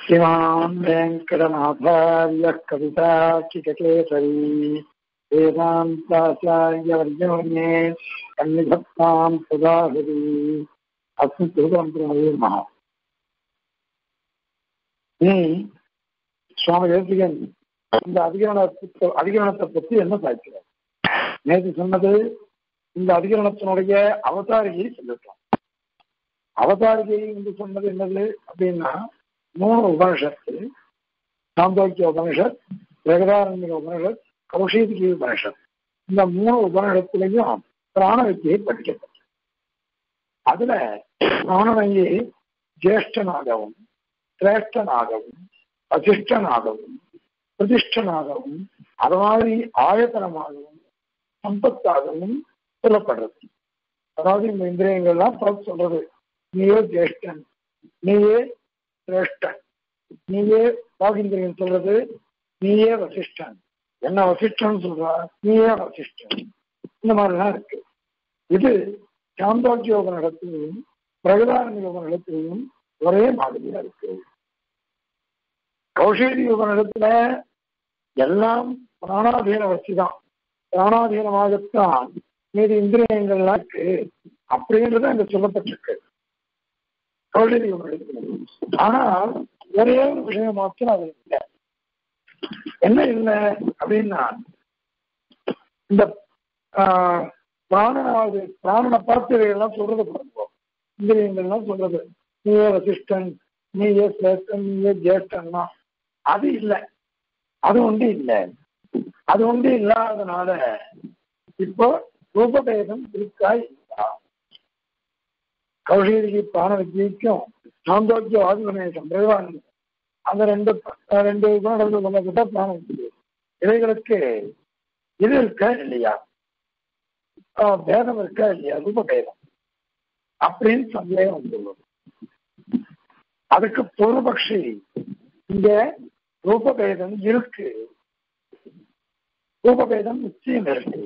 श्रीमान् वेङ्कटनाथार्यः कविताचिककेसरी वेदान्ताचार्यवर्योन्ये सन्निधत्तां सुधाहरी अस्मिन् திருவந்திரமொழி மகா நீ சுவாமி தேசிகன் இந்த அதிகரணத்தை அதிகரணத்தை பற்றி என்ன சாய்க்கிறார் நேற்று சொன்னது இந்த அதிகரணத்தினுடைய அவதாரியை சொல்லிட்டோம் அவதாரிகை என்று சொன்னது என்னது அப்படின்னா மூணு உபனிஷத்து சாந்தோக்கிய உபனிஷத் பிரகதாரண்ய உபனிஷத் கௌஷிகி உபனிஷத் இந்த மூணு உபனிஷத்துலையும் பிராண வித்தியை படிக்கப்பட்டது அதுல பிராணனையே ஜேஷ்டனாகவும் சிரேஷ்டனாகவும் வசிஷ்டனாகவும் பிரதிஷ்டனாகவும் அது மாதிரி ஆயத்தனமாகவும் சம்பத்தாகவும் சொல்லப்படுறது அதாவது இந்த இந்திரியங்கள்லாம் பார்த்து சொல்றது நீயே ஜேஷ்டன் நீயே சிரேஷ்டன் நீயே வாகிந்திரியன் சொல்றது நீயே வசிஷ்டன் என்ன வசிஷ்டன் சொல்றா நீயே வசிஷ்டன் இந்த மாதிரிலாம் இருக்கு இது சாந்தோக்கிய உபநிடத்திலையும் பிரகதாரண்ய உபநிடத்திலையும் ஒரே மாதிரியா இருக்கு கௌஷேரி உபநிடத்துல எல்லாம் பிராணாதீன வச்சுதான் பிராணாதீனமாகத்தான் மீது இந்திரியங்கள்லாம் இருக்கு அப்படின்றது அங்க சொல்லப்பட்டிருக்கு கௌஷேரி உபநிடத்துல ஆனால் ஒரே ஒரு விஷயம் மாத்திரம் அது இல்லை என்ன இல்லை அப்படின்னா இந்த பிராணனாவது பிராணனை பார்த்து எல்லாம் சொல்றது பண்ணுவோம் இந்திரியங்கள்லாம் சொல்றது நீயே வசிஷ்டன் நீயே சிரேஷ்டன் நீயே ஜேஷ்டன்னா அது இல்லை அது ஒன்று இல்லை அது ஒன்று இல்லாதனால இப்போ ரூபபேதம் இருக்கா இல்லா கௌஷீரிக்கு பிராண வித்தியைக்கும் சாந்தோக்கிய ஆதிவனேஷம் பிரகவானந்தம் அந்த ரெண்டு ரெண்டு குணங்கள் சொல்லப்பட்ட பிராண வித்தியை இவைகளுக்கு இது இருக்கா இல்லையா பேதம் இருக்கா இல்லையா ரூபபேதம் அப்படின்னு சந்தேகம் வந்துள்ளது அதுக்கு பூர்வபக்ஷி இங்க ரூபபேதம் இருக்கு ரூபபேதம் நிச்சயம் இருக்கு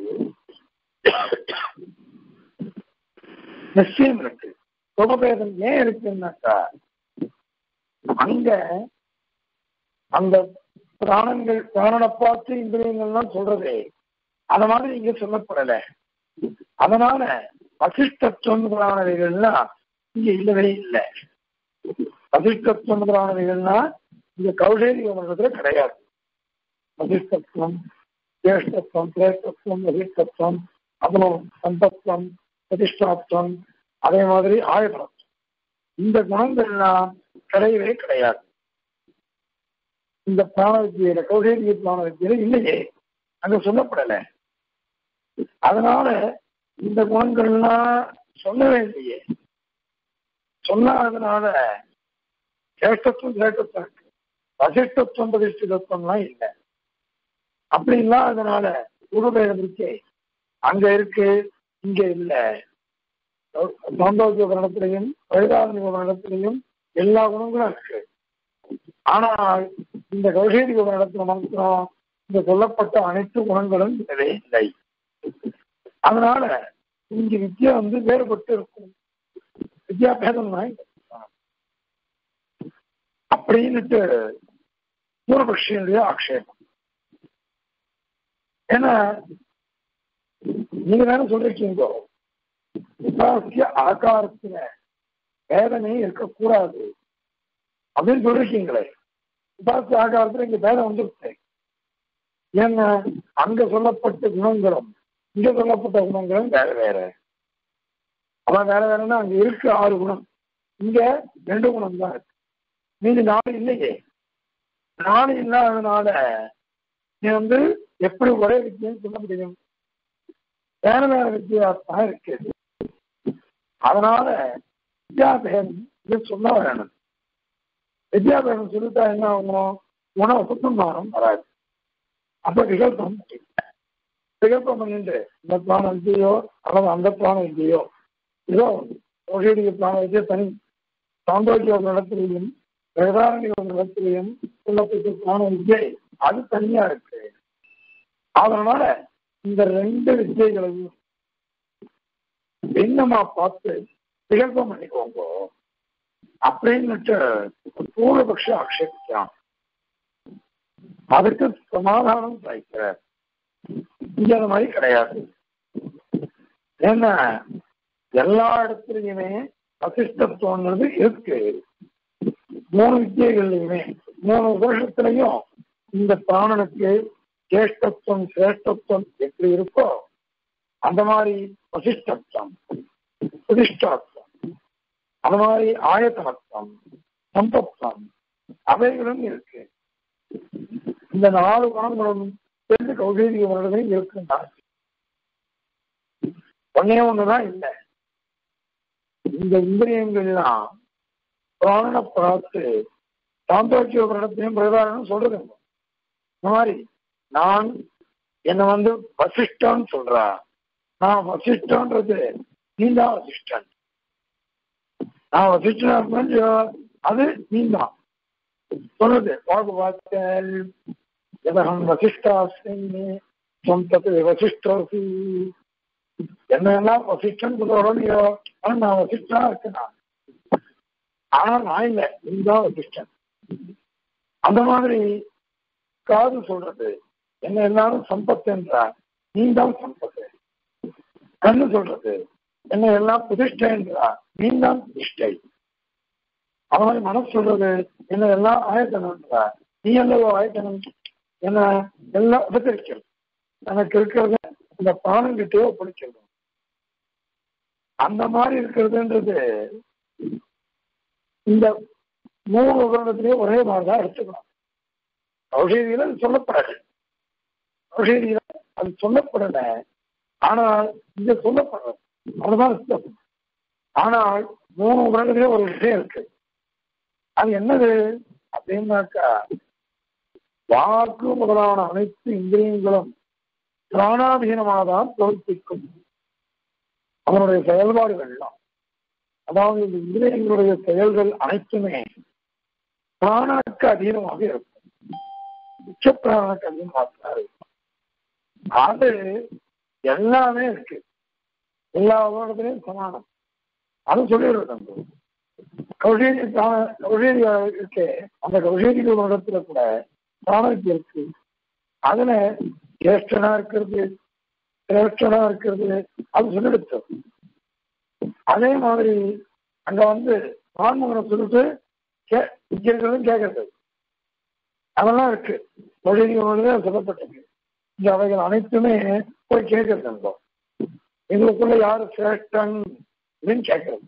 நிச்சயம் இருக்கு ரூபபேதம் ஏன் இருக்குன்னாக்கா அங்க அந்த பிராணங்கள் பிராணனை பார்த்து இந்திரியங்கள்லாம் சொல்றதே அத மாதிரி இங்க சொல்லப்படல அதனால வசிஷ்டத்துவம் பிராணவிகள்லாம் இங்க இல்லவே இல்லை வசிஷ்டத்துவம் பிராணவிகள்னா இங்க கௌஷேரி மண்டலத்துல கிடையாது வசிஷ்டத்துவம் ஜேஷ்டத்துவம் சிரேஷ்டத்துவம் வசிஷ்டத்துவம் அப்புறம் சந்தத்துவம் பிரதிஷ்டாத்துவம் அதே மாதிரி ஆயபலம் இந்த குணங்கள்லாம் கிடையவே கிடையாது இந்த பிராண வித்தியில கௌஷேரிய பிராண வித்தியில இல்லையே அங்க சொல்லப்படல அதனால இந்த குணங்கள்லாம் சொல்லவே இல்லையே சொல்லாதனால சேஷ்டத்துவம் சேஷ்டத்துவம் இருக்கு வசிஷ்டத்துவம் பிரதிஷ்டிதத்துவம்லாம் இல்லை அப்படி இல்லாதனால உருவேதம் இருக்கே அங்க இருக்கு இங்க இல்லை சாந்தோக்கிய வருடத்திலையும் வைதாரணிக வருடத்திலையும் எல்லா குணங்களும் இருக்கு ஆனால் இந்த கௌஷேரி வருடத்துல மாத்திரம் இந்த சொல்லப்பட்ட அனைத்து குணங்களும் இல்லவே இல்லை அதனால இங்க வித்யா வந்து வேறுபட்டு இருக்கும் வித்யாபேதம் அப்படின்னுட்டு பூர்வபக்ஷியனுடைய ஆக்ஷேபம் ஏன்னா நீங்க தானே சொல்லிருக்கீங்க உபாசிய ஆகாரத்துல வேதனை இருக்கக்கூடாது அப்படின்னு சொல்லிருக்கீங்களே உபாசிய ஆகாரத்துல இங்க வேதம் வந்துருச்சு ஏன்னா அங்க சொல்லப்பட்ட குணங்களும் இங்க சொல்லப்பட்ட குணங்களும் வேற வேற அவன் வேற வேறன்னா அங்க இருக்கு ஆறு குணம் இங்க ரெண்டு குணம் தான் இருக்கு மீதி நாலு இல்லையே நாலு இல்லாதனால நீ வந்து எப்படி ஒரே வித்தியம் சொல்ல முடியும் வேற வேற வித்தியாசம் இருக்கு அதனால வித்யாபேதம் இது சொல்ல வேணும் வித்யாபேதம் சொல்லிட்டா என்ன ஆகும் உணவு சுத்தமானம் வராது அப்ப விகல்பம் விகல்பம் பண்ணிட்டு இந்த பிராணம் இல்லையோ அல்லது அந்த பிராணம் இல்லையோ ஏதோ ஓஷேடிய பிராணம் வச்சே தனி சாந்தோக்கிய ஒரு இடத்துலையும் பிரதாரணிய ஒரு இடத்துலையும் சொல்லப்பட்ட பிராணம் வித்தியை அது தனியா இருக்கு அதனால இந்த ரெண்டு வித்தியைகளையும் பின்னமா பார்த்து விகல்பம் பண்ணிக்கோங்க அப்படின்னுட்டு பூர்வபக்ஷ ஆக்ஷேபிக்கிறான் அதுக்கு சமாதானம் சாய்க்கிறார் இங்க அந்த மாதிரி கிடையாது ஏன்னா எல்லா இடத்துலயுமே வசிஷ்டத்துவங்கிறது இருக்கு மூணு வித்தியகள்லையுமே மூணு வருஷத்துலயும் இந்த பிராணனுக்கு ஜேஷ்டத்துவம் சிரேஷ்டத்துவம் எப்படி இருக்கோ அந்த மாதிரி வசிஷ்டத்துவம் பிரதிஷ்டாத்துவம் அந்த மாதிரி ஆயத்தனத்துவம் சம்பத்துவம் அவைகளும் இருக்கு இந்த நாலு குணங்களும் சேர்ந்து கௌசேரிய வருடமே இருக்குன்னா ஒன்னே ஒண்ணுதான் இல்லை இந்த இந்திரியங்கள்லாம் பிராண பார்த்து சாந்தோக்கிய வருடத்தையும் பிரதாரம் சொல்றது இந்த மாதிரி நான் என்னை வந்து வசிஷ்டான்னு சொல்றா நான் வசிஷ்டன்றது நீ தான் வசிஷ்டன் நான் வசிஷ்டன் அது நீ தான் சொல்றது பாகுபாத்தல் எதகம் வசிஷ்டாஸ்மி சொந்தத்து வசிஷ்டோசி என்னெல்லாம் வசிஷ்டன் சொல்றோம் ஆனா நான் வசிஷ்டா இருக்கேன் நான் ஆனா நான் இல்லை நீ தான் வசிஷ்டன் அந்த மாதிரி காது சொல்றது என்ன எல்லாரும் சம்பத்து என்றார் நீ தான் சம்பத்து கண்ணு சொல்றது என்ன எல்லாம் புதிஷ்டை என்றார் நீ தான் புதிஷ்டை அது மாதிரி மனசு சொல்றது என்ன எல்லாம் ஆயத்தனம்ன்றார் நீ எல்லவோ ஆயத்தனம் என்ன எல்லாம் உபசரிக்கிறது எனக்கு இருக்கிறது இந்த பிராணங்கிட்டே ஒப்படைக்கிறது அந்த மாதிரி இருக்கிறதுன்றது இந்த மூணு உபகரணத்திலேயே ஒரே மாதிரி தான் எடுத்துக்கணும் ஔஷதியில அது சொல்லப்படலை ஔஷதியில அது சொல்லப்படலை ஆனால் இங்க சொல்லப்படுறது அவ்வளவுதான் வித்தியாசம் ஆனால் மூணு உபகரணத்திலே ஒரு விஷயம் இருக்கு அது என்னது அப்படின்னாக்கா வாக்கு முதலான அனைத்து இந்திரியங்களும் பிராணாதீனமாக தான் பிரவர்த்திக்கும் அவனுடைய செயல்பாடுகள்லாம் அதாவது இந்த இந்திரியங்களுடைய செயல்கள் அனைத்துமே பிராணனுக்கு அதீனமாக இருக்கும் உச்ச பிராணனுக்கு அதீனமாக தான் இருக்கும் அது எல்லாமே இருக்கு எல்லா உலகத்திலையும் சமானம் அது சொல்லிடுறது கௌஷேரி கௌஷேரி இருக்கு அந்த கௌஷேரி இடத்துல கூட பிராணனுக்கு இருக்கு அதுல ஜேஷ்டனா இருக்கிறது சிரேஷ்டனா இருக்கிறது அது சொல்லிடுச்சு அதே மாதிரி அங்க வந்து வான்முகனை சொல்லிட்டு கே விஜயங்களும் கேட்கறது அதெல்லாம் இருக்கு மொழிகளோட சொல்லப்பட்டிருக்கு இந்த அவைகள் அனைத்துமே போய் கேட்கறது நம்ம எங்களுக்குள்ள யாரு சிரேஷ்டன் அப்படின்னு கேட்கறது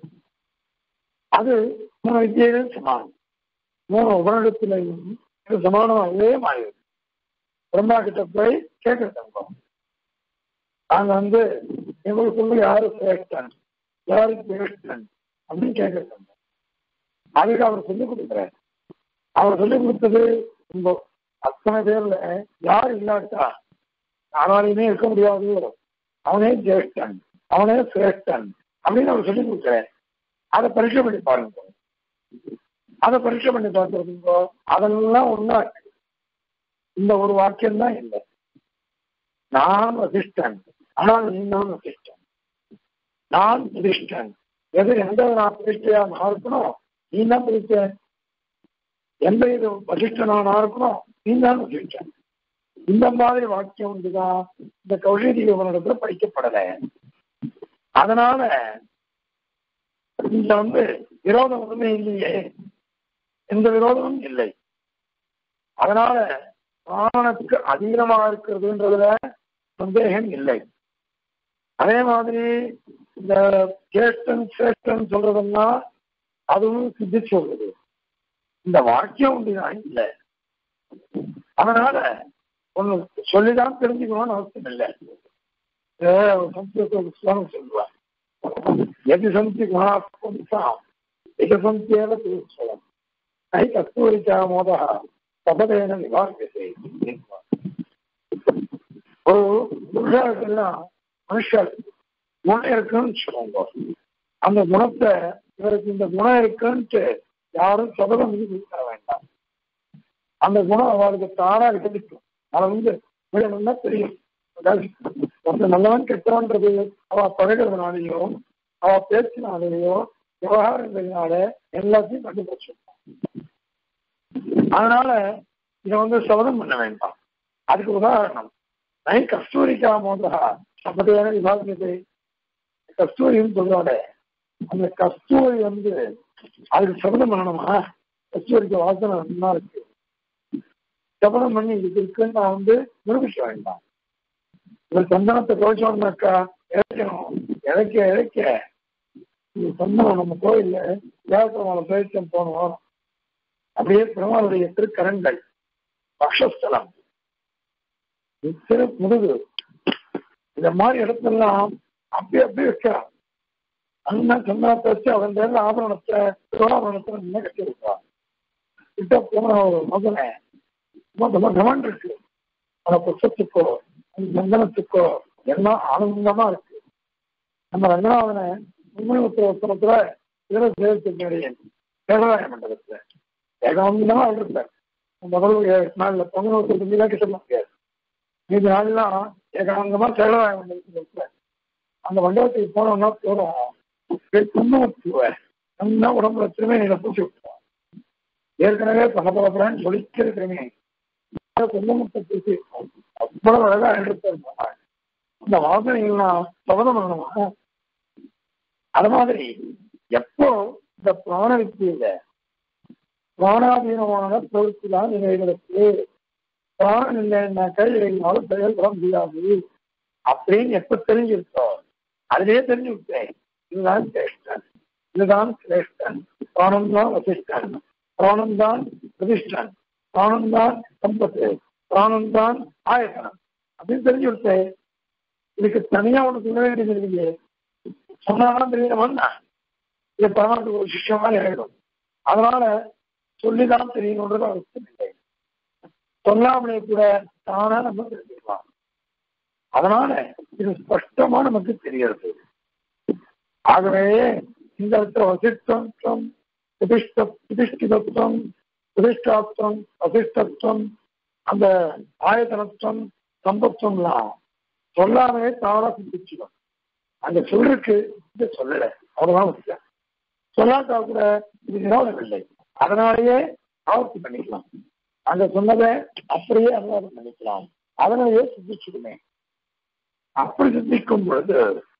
அது மூணு வித்தியைகள் சமானம் மூணு உபநிடத்திலையும் இது சமானமாகவே மாறிடுது பிரம்மா கிட்ட போய் கேட்கறது நம்ம நாங்க வந்து எங்களுக்குள்ள யாரு சிரேஷ்டன் யாரு சிரேஷ்டன் அப்படின்னு கேட்கறது நம்ம அதுக்கு அவர் சொல்லிக் கொடுக்குறாரு அவர் சொல்லிக் கொடுத்தது இந்த அத்தனை பேர்ல யார் இல்லாட்டா யாராலையுமே இருக்க முடியாது அவனே ஜேஷ்டன் அவனே சிரேஷ்டன் அப்படின்னு அவர் சொல்லிக் கொடுக்குறாரு அதை பரீட்சை பண்ணி பாருங்க அதை பரீட்சை பண்ணி பார்த்துருக்கீங்க அதெல்லாம் ஒன்றா இருக்கு இந்த ஒரு வாக்கியம் தான் இல்லை நான் வசிஷ்டன் ஆனால் நீ தான் வசிஷ்டன் நான் பிரதிஷ்டன் எது எந்த நான் பிரதிஷ்டையாக இருக்கணும் நீ தான் பிரதிஷ்ட எந்த இது வசிஷ்டனானா இருக்கணும் நீ தான் வசிஷ்டன் இந்த மாதிரி வாக்கியம் வந்துதான் இந்த கௌஷதி விவரணத்துல படிக்கப்படலை அதனால இங்க வந்து விரோதம் ஒண்ணுமே இல்லையே எந்த விரோதமும் இல்லை அதனால பிராணனுக்கு அதீனமாக இருக்கிறதுன்றதுல சந்தேகம் இல்லை அதே மாதிரி இந்த கேஷ்டன் சேஷ்டன் சொல்றதெல்லாம் அதுவும் சித்தி சொல்றது இந்த வாக்கியம் அப்படிதான் இல்லை அதனால ஒண்ணு சொல்லிதான் தெரிஞ்சுக்கணும்னு அவசியம் இல்லை சம்ஸ்கிருத ஸ்லோகம் சொல்லுவார் எது சந்தி குணாத்மசாம் எது சந்தியேவ தூஸ்வலம் நை கஸ்தூரிச்சா மோதா சபதேன நிவாரணத்தை ஒரு புருஷாக்கெல்லாம் மனுஷர் குணம் இருக்குன்னு சொல்லுவாங்க அந்த குணத்தை இவருக்கு இந்த குணம் இருக்குன்ட்டு யாரும் சபதம் வந்து கொடுக்க வேண்டாம் அந்த குணம் அவளுக்கு தானா கிடைக்கும் அதை வந்து விடணும்னா தெரியும் ஒருத்தர் நல்லவன் கெட்டவன்றது அவ பழகிறதுனாலேயோ அவ பேச்சினாலேயோ விவகாரங்களினால எல்லாத்தையும் கண்டுபிடிச்சிருக்கோம் அதனால இதை வந்து சபதம் பண்ண வேண்டாம் அதுக்கு உதாரணம் நை கஸ்தூரிக்கா மோதா சபதையான விபாகத்தை கஸ்தூரின்னு சொல்றாங்க அந்த கஸ்தூரி வந்து அதுக்கு சபதம் பண்ணணுமா கஸ்தூரிக்கு வாசனை நல்லா இருக்கு சபதம் பண்ணி இது இருக்குன்னு நான் வந்து நிரூபிக்க வேண்டாம் இந்த சந்தனத்தை துவைச்சோம்னாக்கா இழைக்கணும் இழைக்க இழைக்க இந்த சந்தனம் நம்ம கோயில்ல தேவப்பெருமாளை துவைச்சம் போன வாரம் அப்படியே பெருமாளுடைய திருக்கரங்கள் பக்ஷஸ்தலம் திரு முதுகு இந்த மாதிரி இடத்தெல்லாம் அப்படியே அப்படியே வைக்கிறான் அந்த சந்தனத்தை வச்சு அவன் பேர்ல ஆபரணத்தை சோழாபரணத்தை முன்ன கட்டி வைக்கிறான் கிட்ட போன ஒரு மகனை ரொம்ப கவன் இருக்கு அந்த புஷ்பத்துக்கோ அந்த சந்தனத்துக்கோ எல்லாம் ஆனந்தமா இருக்கு நம்ம ரங்கநாதனை உண்மை உத்தரத்துல இதர சேவத்தினுடைய தேவராய மண்டலத்துல ஏகாந்தமா இருப்பார் முதல் ஏழு நாள்ல பொங்கல் மீதாக்கி சொல்ல முடியாது மீதி நாள்லாம் ஏகாந்தமா சேவராய மண்டலத்துல இருப்பார் அந்த மண்டபத்துக்கு போனோம்னா போறோம் குங்குமத்துவ நல்லா உடம்புல திருமணியில பூசி விட்டுருவோம் ஏற்கனவே பகபரப்புறான்னு சொல்லிக்கிற திருமணி குங்குமத்தை பூசி அவ்வளவு அழகா இருப்பார் இந்த வாசனைகள்லாம் சபதம் பண்ணணுமா அது மாதிரி எப்போ இந்த பிராண வித்தியில பிராணாதீனமான பிரவൃத்தி தான் இவைகளுக்கு பிராணம் இல்லைன்னாக்கா இவைகளால செயல்பட முடியாது அப்படின்னு எப்ப தெரிஞ்சிருக்கோ அதிலேயே தெரிஞ்சு விட்டேன் இதுதான் சிரேஷ்டன் இதுதான் சிரேஷ்டன் பிராணம் தான் வசிஷ்டன் பிராணம் தான் பிரதிஷ்டன் பிராணம் தான் சம்பத்து பிராணம் தான் ஆயத்தனம் அப்படின்னு தெரிஞ்சு விட்டேன் இதுக்கு தனியா ஒண்ணு சொல்ல வேண்டியது இல்லையே சொன்னாதான் தெரியணும்னா இது பரமாட்டுக்கு ஒரு சிஷ்யமா ஆயிடும் அதனால சொல்லிதான் தெரியணுன்றது அவசியம் இல்லை சொல்லாமலே கூட தானா நம்ம தெரிஞ்சுக்கலாம் அதனால இது ஸ்பஷ்டமா நமக்கு தெரிகிறது ஆகவே இந்த இடத்துல வசிஷ்டம் பிரதிஷ்ட பிரதிஷ்டிதத்துவம் பிரதிஷ்டாத்வம் வசிஷ்டத்துவம் அந்த ஆயத்தனத்துவம் சம்பத்துவம்லாம் சொல்லாமே தானா சிந்திச்சுடும் அந்த சொல்றதுக்கு இது சொல்லல அவ்வளவுதான் விஷயம் சொல்லாட்டா கூட இது வினோதம் இல்லை அதனாலேயே ஆவர்த்தி பண்ணிக்கலாம் அங்க சொன்னதை அப்படியே அனுவாதம் பண்ணிக்கலாம் அதனாலேயே சிந்திச்சுடுமே அப்படி சிந்திக்கும் பொழுது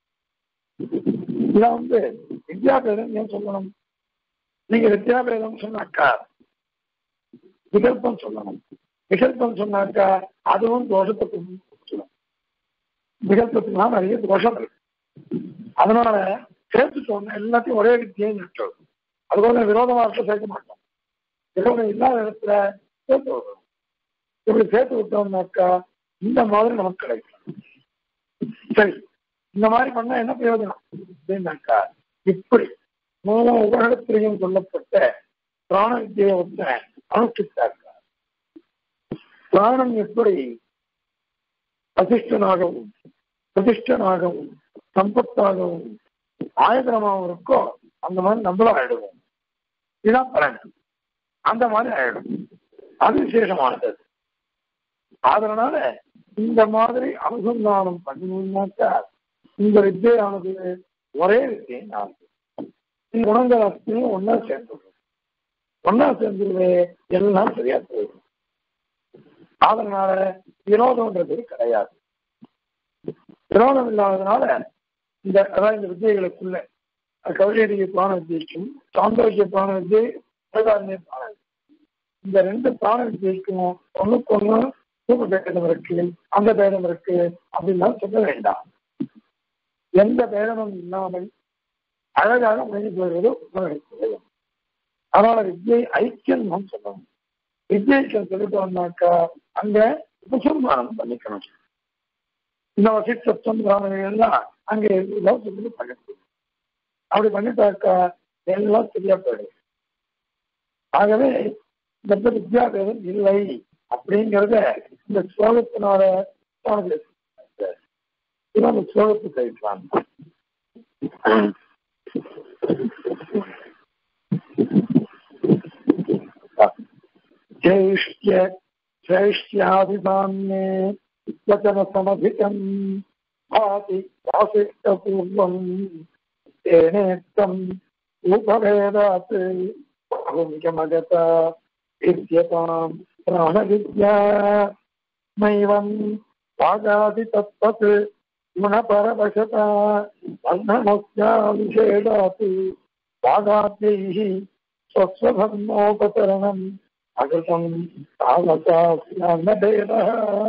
இதை வந்து வித்யாபேதம் ஏன் சொல்லணும் நீங்க வித்யாபேதம் சொன்னாக்கா விகல்பம் சொல்லணும் விகல்பம் சொன்னாக்கா அதுவும் தோஷத்தை சொல்லணும் விகல்பத்துலாம் நிறைய தோஷம் இருக்கு அதனால சேர்த்து சொன்ன எல்லாத்தையும் ஒரே வித்தியை நிற்கும் அதுபோல விரோதமாக சேர்க்க மாட்டோம் விரோதம் இல்லாத இடத்துல சேர்த்து விடுறோம் இப்படி சேர்த்து விட்டோம்னாக்கா இந்த மாதிரி நமக்கு கிடைக்கும் சரி இந்த மாதிரி பண்ணா என்ன பிரயோஜனம் அப்படின்னாக்கா இப்படி மூலம் உபகடத்திலையும் சொல்லப்பட்ட பிராண வித்தியை ஒருத்தன் அனுஷ்டித்தாக்க பிராணம் எப்படி வசிஷ்டனாகவும் பிரதிஷ்டனாகவும் சம்பத்தாகவும் ஆயதனமாகவும் இருக்கோ அந்த மாதிரி நம்மளும் ஆயிடுவோம் இதுதான் பலன் அந்த மாதிரி ஆயிடும் அது விசேஷமானது அதனால இந்த மாதிரி அனுசந்தானம் பண்ணணும்னாக்கா இந்த வித்தியானது ஒரே வித்தியை நான் இந்த குணங்கள் அத்தனையும் ஒன்னா சேர்ந்துடும் ஒன்னா சேர்ந்துருவே எல்லாம் சரியா போயிடும் அதனால விரோதம்ன்றது கிடையாது விரோதம் இல்லாததுனால இந்த அதாவது இந்த வித்தியைகளுக்குள்ள கவிதைய பிராண வித்தியைக்கும் சாந்தோக்கிய பிராண வித்தியை பிரதானிய பிராண இந்த ரெண்டு பிராண வித்தியைக்கும் ஒண்ணுக்கு ஒண்ணு சூப்ப பேதம் இருக்கு அந்த பேதம் இருக்கு அப்படின்லாம் சொல்ல வேண்டாம் எந்த பேதமும் இல்லாமல் அழகாக முயற்சி போகிறது உபயோகிக்கிறது அதனால வித்தியை ஐக்கியம் நாம் சொல்லணும் வித்தியைக்கம் சொல்லிட்டோம்னாக்கா அங்க உபசம்மானம் பண்ணிக்கணும் இந்த வசிஷ்டத்துவம் பிராமணர்கள் எல்லாம் அங்கே எல்லாம் சொல்லி பண்ணிட்டு அப்படி பண்ணிட்டாக்கா எல்லாம் சரியா போயிடும் ஆகவே இந்த வித்யாபேதம் இல்லை அப்படிங்கிறத இந்த ஸ்லோகத்தினால இவன் அந்த ஸ்லோகத்தை கழிக்கலாம் चैष्ट्य चैष्ट्याभिधान्ये वचनसमधिकम् भाति वासिष्ठपूर्वम् तेनेक्तम् उपभेदात् बहुमिकमगता विद्यतां प्राणविद्या नैवं वागादि तत्त्वत् गुणपरवशता बन्धनस्याविषेदात् वागाद्यैः स्वस्वधर्मोपकरणम् अकृतं तावताभेदः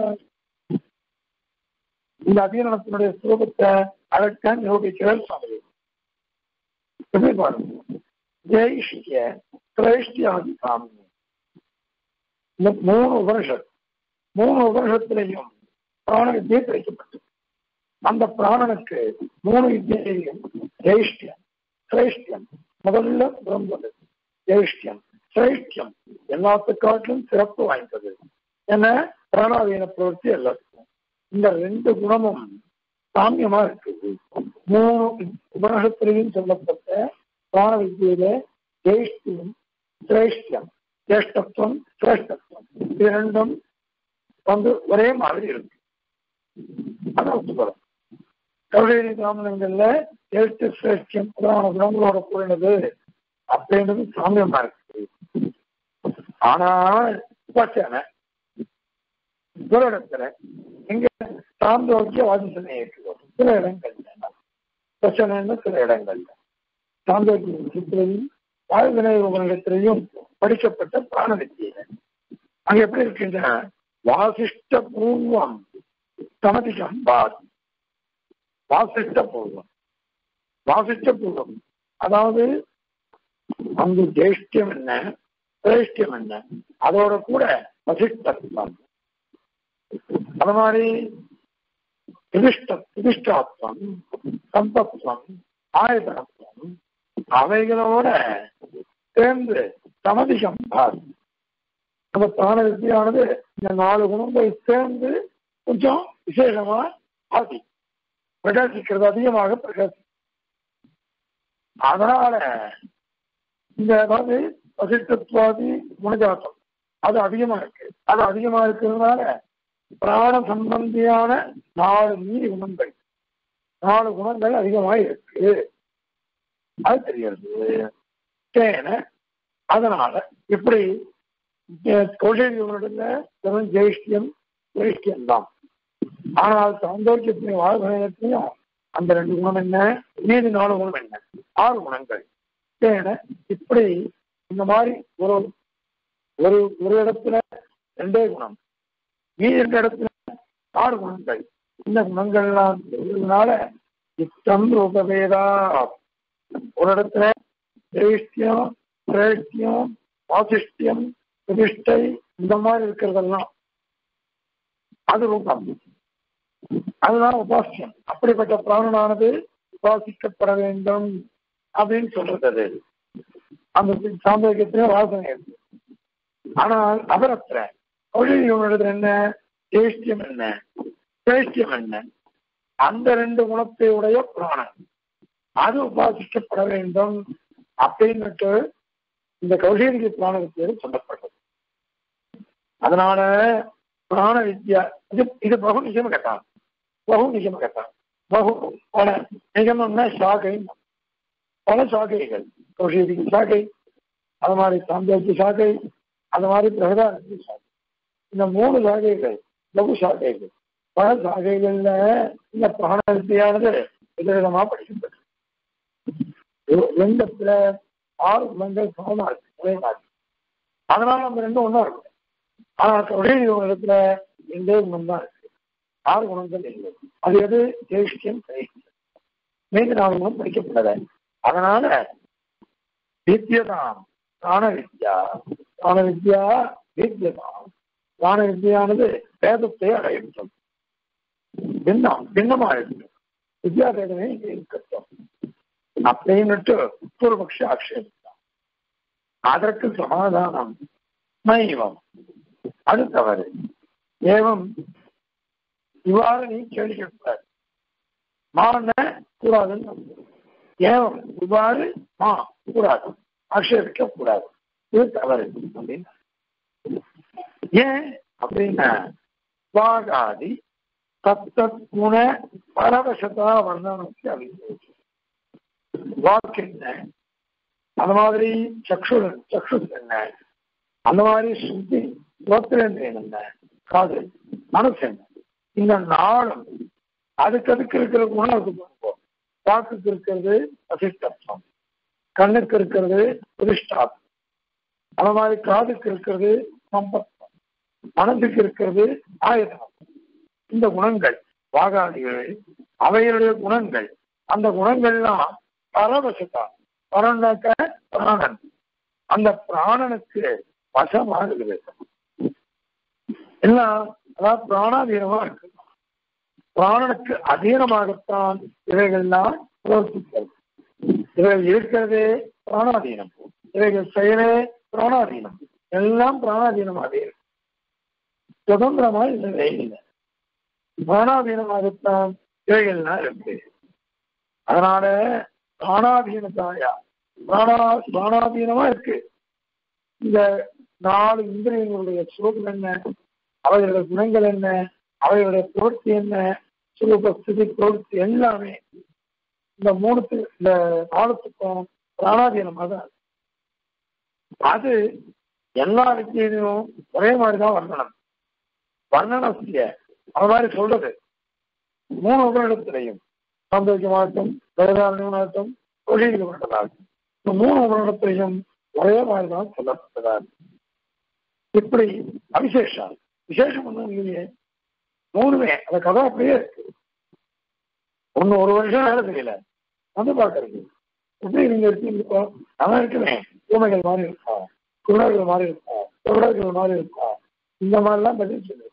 இந்த அதீனத்தினுடைய ஸ்வரூபத்தை அழகா நிரூபிக்கிறார் சுவாமி எப்படி பாருங்க ஜெயிஷ்டிய திரேஷ்டியாதி சாமி இந்த மூணு உபனிஷத் மூணு உபனிஷத்திலையும் பிராண வித்தியை கிடைக்கப்பட்டது அந்த பிராணனுக்கு மூணு வித்தியையும் ஜெயிஷ்டியம் சிரேஷ்டியம் முதல்ல பிறந்தது ஜெயிஷ்டியம் சிரேஷ்டியம் எல்லாத்துக்காட்டிலும் சிறப்பு வாய்ந்தது என பிராணாதீன பிரவர்த்தி எல்லாத்துக்கும் இந்த ரெண்டு குணமும் சாமியமா இருக்குது மூணு உபனிஷத்திலையும் சொல்லப்பட்ட பிராண வித்தியில ஜெயிஷ்டியம் சிரேஷ்டியம் ஜேஷ்டத்துவம் சிரேஷ்டத்துவம் இது ரெண்டும் வந்து ஒரே மாதிரி இருக்கு அதான் ஒத்துக்கிறோம் கருடேரி தாமதங்கள்ல எழுத்து சிரேஷ்டியம் புராண குணங்களோட கூடினது அப்படின்றது சாமியமா இருக்கு ஆனால் உபாசனை ஒரு இடத்துல எங்க சாந்தோக்கிய வாதிசனை ஏற்றுவோம் சில இடங்கள்ல பிரச்சனைன்னு சில இடங்கள்ல சாந்தோக்கிய விஷயத்திலையும் வாழ்வினை உபநிடத்திலையும் படிக்கப்பட்ட பிராண வித்தியில அங்க எப்படி இருக்கின்ற வாசிஷ்ட பூர்வம் சமதிகம் பாதி வாசிஷ்ட பூர்வம் வாசிஷ்ட பூர்வம் அதாவது அங்கு ஜேஷ்டியம் என்ன சிரேஷ்டியம் என்ன அதோட கூட வசிஷ்டத்துவம் அது மாதிரி திதிஷ்ட திதிஷ்டாத்வம் சம்பத்துவம் ஆயதனத்துவம் அவைகளோட சேர்ந்து சமதிகம் பாதி நம்ம பிராண வித்தியானது இந்த நாலு குணங்கள் சேர்ந்து கொஞ்சம் விசேஷமா ஆதி பிரகாசிக்கிறது அதிகமாக பிரகாசி அதனால இந்த அதாவது வசிஷ்டத்வாதி குணஜாத்தம் அது அதிகமா இருக்கு அது அதிகமா இருக்கிறதுனால பிராண சம்பந்தியான நாலு மீதி குணங்கள் நாலு குணங்கள் அதிகமாக இருக்கு அது தெரிகிறது தேன அதனால இப்படி கௌசல்யவனுடைய வெறும் ஜெயிஷ்டியம் ஜெயிஷ்டியம் தான் ஆனால் சௌந்தர்யத்தின் வாழ்க்கையும் அந்த ரெண்டு குணம் என்ன மீதி நாலு குணம் என்ன ஆறு குணங்கள் தேன இப்படி இந்த மாதிரி ஒரு ஒரு ஒரு இடத்துல ரெண்டே குணம் மீதி ரெண்டு இடத்துல ஆறு குணங்கள் இந்த குணங்கள்லாம் இருக்கிறதுனால யுத்தம் ரூபவேதா ஒரு இடத்துல ஜெயிஷ்டியம் சிரேஷ்டியம் வாசிஷ்டியம் பிரதிஷ்டை இந்த மாதிரி இருக்கிறதெல்லாம் அது ரூபம் அதுதான் உபாசியம் அப்படிப்பட்ட பிராணனானது உபாசிக்கப்பட வேண்டும் அப்படின்னு சொல்றது அது அந்த சாந்தோக்கியத்திலே வாசனை இருக்கு ஆனால் அபரத்துல கௌழியனோட என்ன ஜேஷ்டியம் என்ன ஜேஷ்டியம் என்ன அந்த ரெண்டு குணத்தை உடைய பிராணன் அது உபாசிக்கப்பட வேண்டும் அப்படின்னுட்டு இந்த கௌசேரிக பிராண வித்தியை சொல்லப்பட்டது அதனால பிராண வித்யா இது இது பகு நிஜம கட்டா பகு நிஜம கட்டா பகு பல நிஜமம்னா சாகை பல சாகைகள் கௌசேரிக்கு சாகை அது மாதிரி சாந்தியாக்கி சாகை அது மாதிரி பிரகதாரத்தி சாகை இந்த மூணு சாகைகள் பகு சாகைகள் பல சாகைகள்ல இந்த பிராண வித்தியானது விதவிதமா படிக்கப்பட்டது ரெண்டத்துல ஆறு குணங்கள் சமமா இருக்கு ஒரே மாதிரி அதனால நம்ம ரெண்டும் ஒன்றா இருக்கும் ஆனால் ஒரே இடத்துல ரெண்டே குணம் தான் இருக்கு ஆறு குணங்கள் இல்லை அது எது ஜெயிஷ்டியம் ஜெயிஷ்டியம் மீது நாலு குணம் படிக்கப்படல அதனால வித்தியதாம் பிராண வித்யா பிராண வித்யா வித்தியதாம் பிராண வித்தியானது வேதத்தை அடையட்டும் பின்னம் பின்னமா இருக்கு வித்யா வேதனை இங்கே இருக்கட்டும் அப்படின்னுட்டு பூர்வபக்ஷ ஆட்சேபித்தான் அதற்கு சமாதானம் நைவம் அது தவறு ஏவம் இவ்வாறு நீ கேள்வி கேட்கக்கூடாது மான கூடாதுன்னு ஏவம் இவ்வாறு மா கூடாது ஆட்சேபிக்க கூடாது இது தவறு அப்படின்னு ஏன் அப்படின்னா வாகாதி தத்தத் குண பரவசதா வர்ணனத்தை அபிநயிச்சு வாக்கு என்ன அந்த மாதிரி சக்ஷு சக்ஷு என்ன அந்த மாதிரி சுத்தி கோத்திரேந்திரியன் என்ன காது மனசு என்ன இந்த நாளும் அதுக்கு அதுக்கு இருக்கிற குணம் அதுக்கு பார்ப்போம் வாக்குக்கு இருக்கிறது அசிஷ்டத்துவம் கண்ணுக்கு இருக்கிறது பிரதிஷ்டாத்மம் அந்த மாதிரி காதுக்கு இருக்கிறது சம்பத்தம் மனதுக்கு இருக்கிறது ஆயுதம் இந்த குணங்கள் வாகாதிகள் அவைகளுடைய குணங்கள் அந்த குணங்கள்லாம் பரவசத்தா பரனாக்க பிராணன் அந்த பிராணனுக்கு வசமாகுது எல்லாம் அதாவது பிராணாதீனமா இருக்கு பிராணனுக்கு அதீனமாகத்தான் இவைகள்லாம் பிரவர்த்திக்கிறது இவைகள் இருக்கிறதே பிராணாதீனம் இவைகள் செயலே பிராணாதீனம் எல்லாம் பிராணாதீனமாகவே இருக்கு சுதந்திரமா இல்லவே இல்லை பிராணாதீனமாகத்தான் இவைகள்லாம் இருக்கு அதனால பிராணாதீனத்தாயா பிராணா பிராணாதீனமா இருக்கு இந்த நாலு இந்திரியங்களுடைய சுரூபம் என்ன அவைகளுடைய குணங்கள் என்ன அவைகளுடைய பிரவர்த்தி என்ன சுரூபஸ்திதி பிரவர்த்தி எல்லாமே இந்த மூணுத்து இந்த நாலுத்துக்கும் பிராணாதீனமாக தான் இருக்கு. அது எல்லா வித்தியிலும் ஒரே மாதிரி தான் வர்ணனம் வர்ணனசிய அது மாதிரி சொல்றது மூணு உபரிடத்திலையும் சந்தோஷமாகட்டும் வேதாரண்யமாகட்டும் தொழில்களாகட்டும் இந்த மூணு உபரிடத்திலையும் ஒரே மாதிரி தான் சொல்லப்பட்டதா இருக்கு. இப்படி அவிசேஷம் விசேஷம் ஒன்றும் இல்லையே மூணுமே அந்த கதை அப்படியே இருக்கு ஒண்ணு ஒரு வருஷம் வேலை செய்யல வந்து பார்க்கறது எப்படி நீங்க இருக்கீங்க அவன் இருக்குமே பூமைகள் மாதிரி இருக்கா குருடர்கள் மாதிரி இருக்கா குருடர்கள் மாதிரி இருக்கா இந்த மாதிரிலாம் பதில் சொல்லு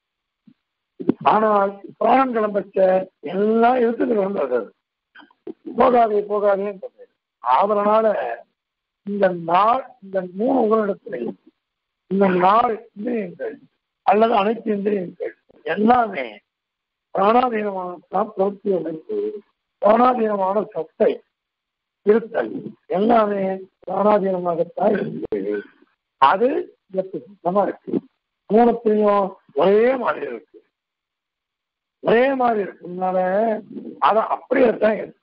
ஆனால் பிராணம் கிளம்பச்ச எல்லாம் எடுத்துட்டு வந்தது போகாதே போகாதேன்றது அதனால இந்த நாள் இந்த மூணு உங்களிடத்திலையும் இந்த நாலு இந்திரியங்கள் அல்லது அனைத்து இந்திரியங்கள் எல்லாமே பிராணாதீனமான தான் பிரவர்த்தி அமைப்பு பிராணாதீனமான சத்தை இருத்தல் எல்லாமே பிராணாதீனமாகத்தான் இருக்கிறது அது எனக்கு சுத்தமா இருக்கு மூணுத்தையும் ஒரே மாதிரி இருக்கு ஒரே மாதிரி இருக்குனால அதை அப்படியே தான் இருக்கு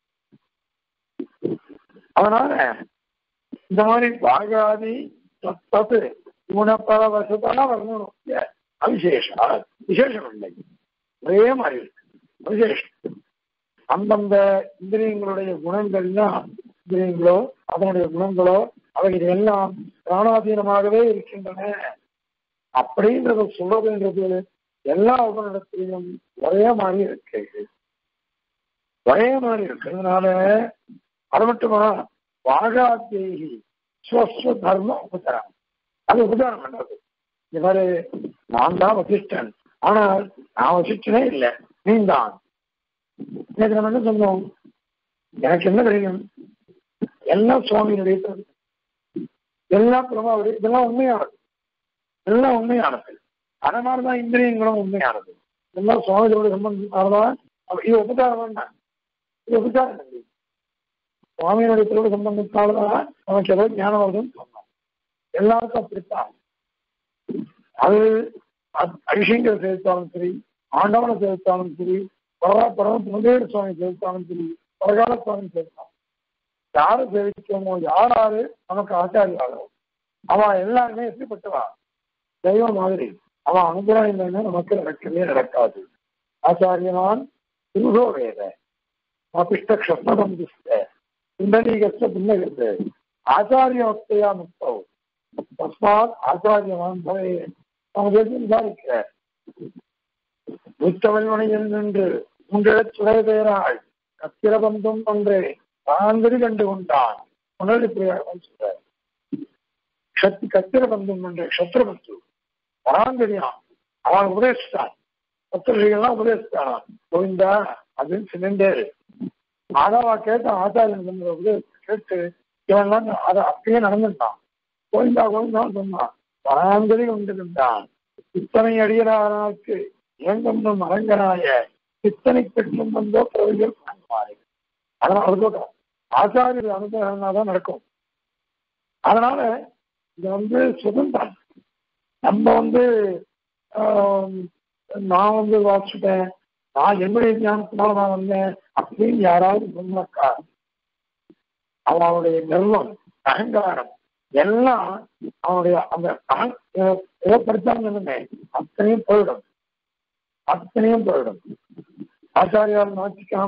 அதனால இந்த மாதிரி பாகாதி தத்து குணப்பரவசத்தா வரணும் அவிசேஷா விசேஷம் இல்லை ஒரே மாதிரி இருக்கு விசேஷம் அந்தந்த இந்திரியங்களுடைய குணங்கள்லாம் இந்திரியங்களோ அதனுடைய குணங்களோ அவைகள் எல்லாம் பிராணாதீனமாகவே இருக்கின்றன அப்படின்றத சொல்றதுன்றது எல்லா உபநிடத்திலையும் ஒரே மாதிரி இருக்கு ஒரே மாதிரி இருக்கிறதுனால அது மட்டுமா வாகாத்தேகி ஸ்வஸ்வ தர்ம உபச்சாரம் அது உபச்சாரம் பண்றது இந்த மாதிரி நான் தான் வசிஷ்டன் ஆனால் நான் வசிஷ்டனே இல்லை நீ தான் நேற்று நம்ம என்ன சொன்னோம் எனக்கு என்ன தெரியும் எல்லாம் சுவாமியினுடைய கருத்து. எல்லாம் பிரபாவுடைய இதெல்லாம் உண்மையானது எல்லாம் உண்மையானது அதே மாதிரிதான் இந்திரியங்களும் உண்மையானது எல்லாம் சுவாமியோட சம்பந்தம் இது உபச்சாரம் தான் இது உபச்சாரம் இல்லை சுவாமியினுடைய திருவிழா சம்பந்தத்தால்தான் நமக்கு ஏதோ ஞானம் வருதுன்னு சொன்னோம் எல்லாருக்கும் அப்படித்தான் அது அபிஷேகரை சேர்த்தாலும் சரி ஆண்டவனை சேர்த்தாலும் சரி பரவா பரவ முதலீடு சுவாமி சேர்த்தாலும் சரி பரகால சுவாமி சேர்த்தாலும் யாரை சேவிக்கணுமோ யார் யாரு நமக்கு ஆச்சாரியாளோ அவன் எல்லாருமே எப்படிப்பட்டவா தெய்வம் மாதிரி அவன் அனுகிரகம் இல்லைன்னா நமக்கு நடக்கவே நடக்காது ஆச்சாரியனான் புருஷோ வேத அபிஷ்ட க்ஷப்னம் திஷ்ட புண்டரீகஸ்த புன்னகத்து ஆச்சாரியோக்தையா முக்தோ தஸ்மாத் ஆச்சாரியவான் பவே நம்ம பேசி விசாரிக்கிற உத்தவல்வனையில் நின்று உங்களிடச் சுடை பெயராள் கத்திரபந்தம் ஒன்றே தாந்தரி கண்டு கொண்டான் உணர்வு பிரியாகம் சொல்ற சக்தி கத்திரபந்தம் ஒன்றே சத்ரபந்து பராந்தரியான் அவன் உபதேசித்தான் பத்திரிகைகள்லாம் உபதேசித்தான் கோவிந்தா அப்படின்னு சொல்லிண்டே மாதாவா கேட்ட ஆச்சாரியன் சொன்னதை உபதேசி கேட்டு இவன் அதை அப்படியே நடந்துட்டான் கோவிந்தா கோவிந்தான் சொன்னான் பராந்தரி கொண்டிருந்தான் இத்தனை அடியனாருக்கு இளங்கொன்றும் அரங்கனாய இத்தனை பெற்றும் வந்தோ பிரவிகள் காண்பாரு அதனால சொல்றோம் ஆச்சாரியர் அனுகிரகம்னா தான் நடக்கும் அதனால இது வந்து சுதந்திரம் நம்ம வந்து ஆம், நான் வந்து வாசிட்டேன் நான் என்னுடைய ஞானத்தினால நான் வந்தேன் அப்படின்னு யாராவது சொன்னாக்கா அவனுடைய கர்வம் அகங்காரம் எல்லாம் அவனுடைய அந்த அகங்- ஏதோ படித்தாங்க அத்தனையும் போயிடும் அத்தனையும் போயிடும் ஆச்சாரியால் நாச்சிக்காம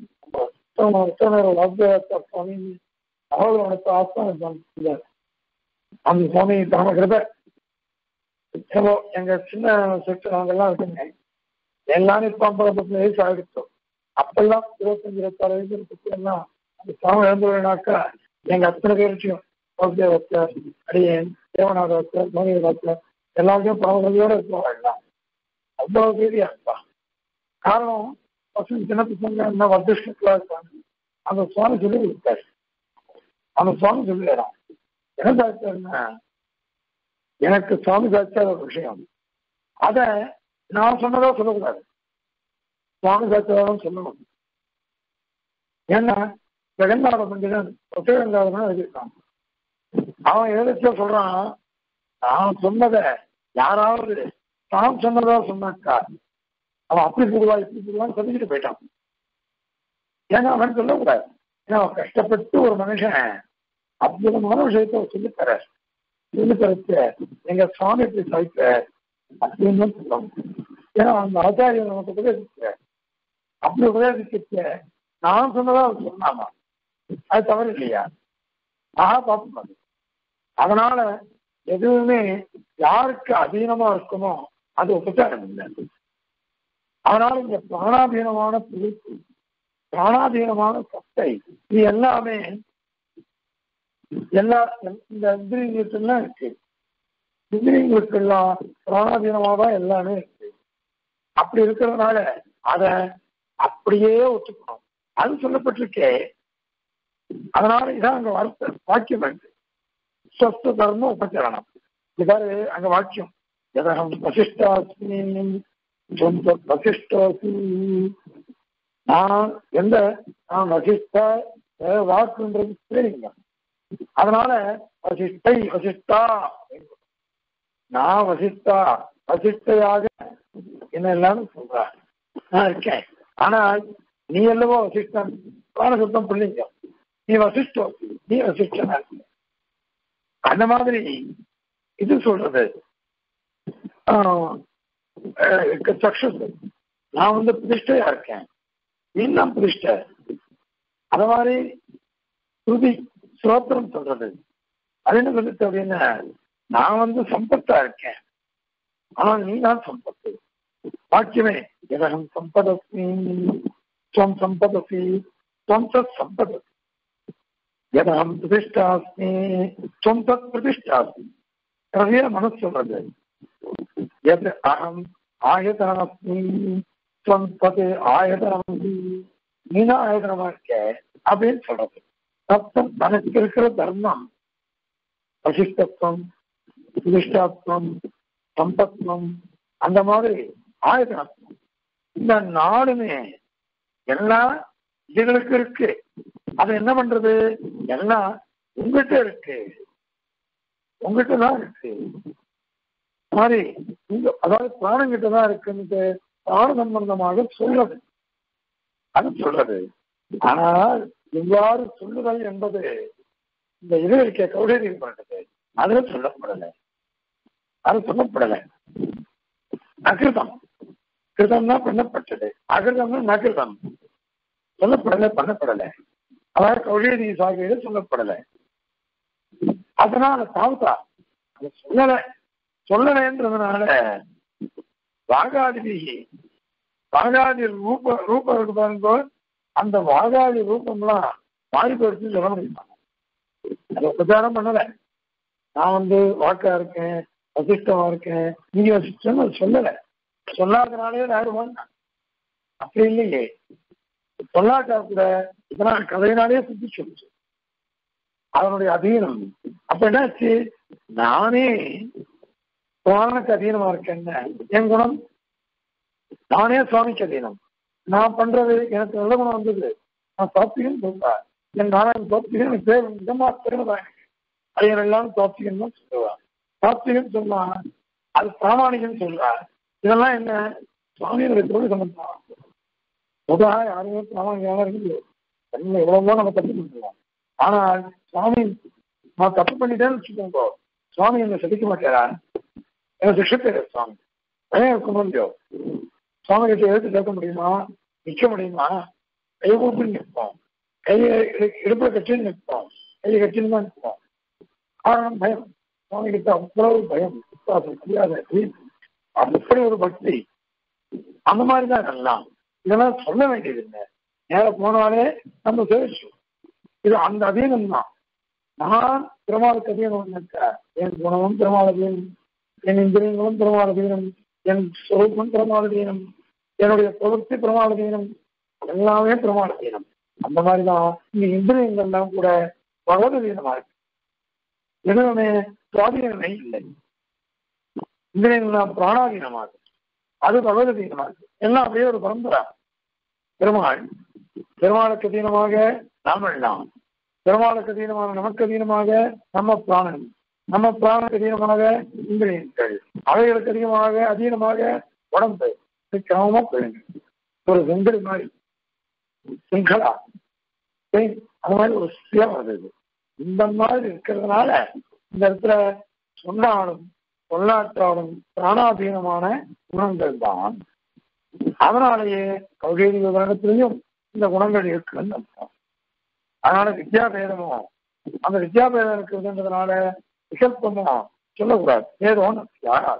சுவாமி அவர்களோட ஆஸ்தான அந்த சுவாமி காமகிருத இப்போ எங்க சின்ன சொத்து நாங்கெல்லாம் இருக்குங்க எல்லாரும் இப்போ ஐம்பது பத்து வயசு ஆகிடுச்சோம் அப்பெல்லாம் இருபத்தஞ்சு இருபத்தாறு வயசு இருக்கு எல்லாம் அந்த சாமி இழந்துனாக்கா எங்க அத்தனை பேருக்கும் ஓகே வச்சர் அடியேன் தேவநாத வச்சர் மோனி வச்சர் எல்லாருக்கும் பாவங்களோட இருப்போம் எல்லாம் அவ்வளவு பேரியா இருப்பா காரணம் பசங்க சின்ன பசங்க என்ன வர்திஷ்டத்துல இருக்காங்க அந்த சுவாமி சொல்லி கொடுத்தாரு அந்த சுவாமி சொல்லிடுறான் என்ன சாட்சியம்னா எனக்கு சுவாமி சாட்சியாத ஒரு விஷயம் அத நான் சொன்னதா சொல்லக்கூடாது சுவாமி சாட்சியாதான் சொல்லணும் ஏன்னா ஜெகநாத பண்டிதன் ஒத்தகங்காதன் எழுதியிருக்கான் அவன் எழுதிச்சா சொல்றான் நான் சொன்னதை யாராவது தான் சொன்னதா சொன்னாக்கா அவன் அப்படி போடுவா இப்படி போடுவான்னு சொல்லிக்கிட்டு போயிட்டான் ஏன்னா அவன் சொல்லக்கூடாது ஏன்னா அவன் கஷ்டப்பட்டு ஒரு மனுஷன் அற்புதமான விஷயத்த சொல்லித்தர சொல்லித்தரச்சு எங்க சுவாமி இப்படி சாய்க்க அப்படின்னு தான் சொல்லணும் ஏன்னா அந்த ஆச்சாரியன் நமக்கு உபதேசிக்க அப்படி உபதேசிக்க நான் சொன்னதா அவர் சொன்னாமா அது தவறு இல்லையா ஆஹா பார்ப்போம் அது அதனால எதுவுமே யாருக்கு அதீனமா இருக்குமோ அது உபச்சாரம் இல்லை அதனால இந்த பிராணாதீனமான பிரிப்பு பிராணாதீனமான சத்தை இது எல்லாமே எல்லா இந்த இந்திரியங்களுக்கெல்லாம் இருக்கு இந்திரியங்களுக்கெல்லாம் பிராணாதீனமாக தான் எல்லாமே இருக்கு அப்படி இருக்கிறதுனால அதை அப்படியே ஒத்துக்கணும் அது சொல்லப்பட்டிருக்கே அதனால இதான் அங்க வார்த்தை வாக்கியம் இருக்கு ஸ்வஸ்த தர்ம உபச்சரணம் இதாரு அங்க வாக்கியம் எதகம் வசிஷ்டாஸ்மி சொந்த வசிஷ்டாசி நான் எந்த நான் வசிஷ்ட வாக்குன்றது தெரியுங்க அதனால வசிஷ்டை வசிஷ்டா நான் வசிஷ்டா வசிஷ்டையாக என்ன எல்லாரும் சொல்றேன் நான் இருக்கேன் ஆனால் நீ அல்லவோ வசிஷ்டன் பிராணசுத்தம் பிள்ளைங்க நீ வசிஷ்டம் நீ வசிஷ்டனா இருக்க அந்த மாதிரி இது சொல்றது சக்ஷஸ் நான் வந்து பிரதிஷ்டையா இருக்கேன் நீ தான் பிரதிஷ்டை அத மாதிரி ஸ்ருதி ஸ்ரோத்திரம் சொல்றது அது என்ன சொல்லுது அப்படின்னா நான் வந்து சம்பத்தா இருக்கேன் ஆனா நீ தான் சம்பத்து வாக்கியமே எதகம் சம்பதஸ்மி துவம் சம்பதசி துவம் தத் சம்பதசி எதகம் பிரதிஷ்டாஸ்மி துவம் தத் பிரதிஷ்டாஸ்மி கடைசியா மனசு சொல்றது எது அகம் ஆயதனமஸ்மி துவம் தது ஆயதனம் நீனா ஆயதனமா இருக்க அப்படின்னு சொல்றது தத்தம் தனக்கு இருக்கிற தர்மம் வசிஷ்டத்துவம் பிரதிஷ்டாத்வம் சம்பத்வம் அந்த மாதிரி ஆயதனத்துவம் இந்த நாடுமே எல்லாம் இதுகளுக்கு இருக்கு அது என்ன பண்றது எல்லாம் உங்ககிட்ட இருக்கு உங்ககிட்ட தான் இருக்கு மாதிரி உங்க அதாவது பிராணம் கிட்ட தான் இருக்குன்னு பிராண சம்பந்தமாக சொல்றது அது சொல்றது ஆனால் இவ்வாறு சொல்லுதல் என்பது இந்த இது இருக்க கௌடரி பண்றது அதுல சொல்லப்படலை அது சொல்லப்படலை அகிருதம் கிருதம்னா பண்ணப்பட்டது அகிருதம்னா நகிருதம் சொல்லப்படலை பண்ணப்படலை அதாவது கௌடரி சாகையில சொல்லப்படலை அதனால தாவுதா அது சொல்லலை சொல்லலைன்றதுனால வாகாதி வாகாதி ரூப ரூபம் இருக்கு பாருங்க அந்த வாகாதி ரூபம்லாம் மாறி போயிடுச்சுன்னு சொல்ல முடியுமா அதை உபச்சாரம் பண்ணல நான் வந்து வாக்கா இருக்கேன் வசிஷ்டமா இருக்கேன் நீங்க வசிஷ்டம் அது சொல்லல சொல்லாதனாலே யாரும் அப்படி இல்லையே சொல்லாட்டா கூட இதனால் கதையினாலே சுத்தி சொல்லுச்சு அதனுடைய அதீனம் அப்ப என்னாச்சு நானே பிராணனுக்கு அதீனமா இருக்கேன்னு என் குணம் நானே சுவாமிக்கு அதீனம் நான் பண்றது எனக்கு நல்ல குணம் வந்தது நான் சாப்பிட்டுன்னு சொல்றேன் என் நாராயணன் சாப்பிட்டுன்னு எனக்கு பேர் நிஜமா பெருமைதான் எனக்கு அதையன் எல்லாம் சாப்பிட்டுன்னு தான் சொல்லுவேன் சாப்பிட்டுன்னு சொன்னா அது பிராமணிகன்னு சொல்றா இதெல்லாம் என்ன சுவாமியினுடைய தொழில் சம்பந்தம் பொதுவாக யாருமே பிராமணியாக இருக்குது என்ன எவ்வளவோ நம்ம தப்பு பண்ணுவோம் ஆனால் சுவாமி நான் தப்பு பண்ணிட்டேன்னு வச்சுக்கோங்க சுவாமி என்னை சதிக்க மாட்டாரா என்ன சிக்ஷிப்பாரு சுவாமி பயம் இருக்க முடியும் சுவாமி கிட்ட எழுத்து கேட்க முடியுமா நிற்க முடியுமா கை கூப்பி நிற்போம் கையை இடு- இடுப்புல கட்டின்னு நிற்போம் கையை கட்டின்னு தான் நிற்போம் காரணம் பயம் சுவாமி கிட்ட அவ்வளவு பயம் விசுவாசம் தெரியாத அப்படி ஒரு பக்தி அந்த மாதிரி தான் எல்லாம் இதெல்லாம் சொல்ல வேண்டியது இல்லை நேர போனாலே நம்ம சேவிச்சோம் இது அந்த அதீனம் தான் நான் திருமாலுக்கு அதீனம் இருக்க என் குணமும் திருமாலதீனம் என் இந்திரியங்களும் திருமாலதீனம் என் சொரூபம் திருமாலதீனம் என்னுடைய பிரவൃத்தி பிரமாலதீனம் எல்லாமே பிரமாலதீனம் அந்த மாதிரிதான் இந்த இந்திரியங்கள்லாம் கூட பகவதீனமா இருக்கு எதுவுமே சுவாதீனமே இல்லை இந்திரியங்கள்லாம் பிராணாதீனமா இருக்கு அது பகவதீனமா இருக்கு எல்லாம் அப்படியே ஒரு பரம்பரை பெருமாள் பெருமாளுக்கு அதீனமாக நாம் எல்லாம் பெருமாளுக்கு அதீனமாக நமக்கு அதீனமாக நம்ம பிராணன் நம்ம பிராணுக்கு அதீனமாக இந்திரியங்கள் அவைகளுக்கு அதிகமாக அதீனமாக உடம்பு இது கிரமமா போயிடுங்க ஒரு செங்கல் மாதிரி சிங்களா சரி, அது மாதிரி ஒரு சிலம் வருது இது. இந்த மாதிரி இருக்கிறதுனால இந்த இடத்துல சொன்னாலும் சொல்லாற்றாலும் பிராணாதீனமான குணங்கள் தான் அதனாலேயே கௌகேரி விவரணத்திலையும் இந்த குணங்கள் இருக்குன்னு அர்த்தம் அதனால வித்யாபேதமும் அந்த வித்யாபேதம் இருக்குதுன்றதுனால விகல்பமும் சொல்லக்கூடாது ஏதோன்னு யாரால்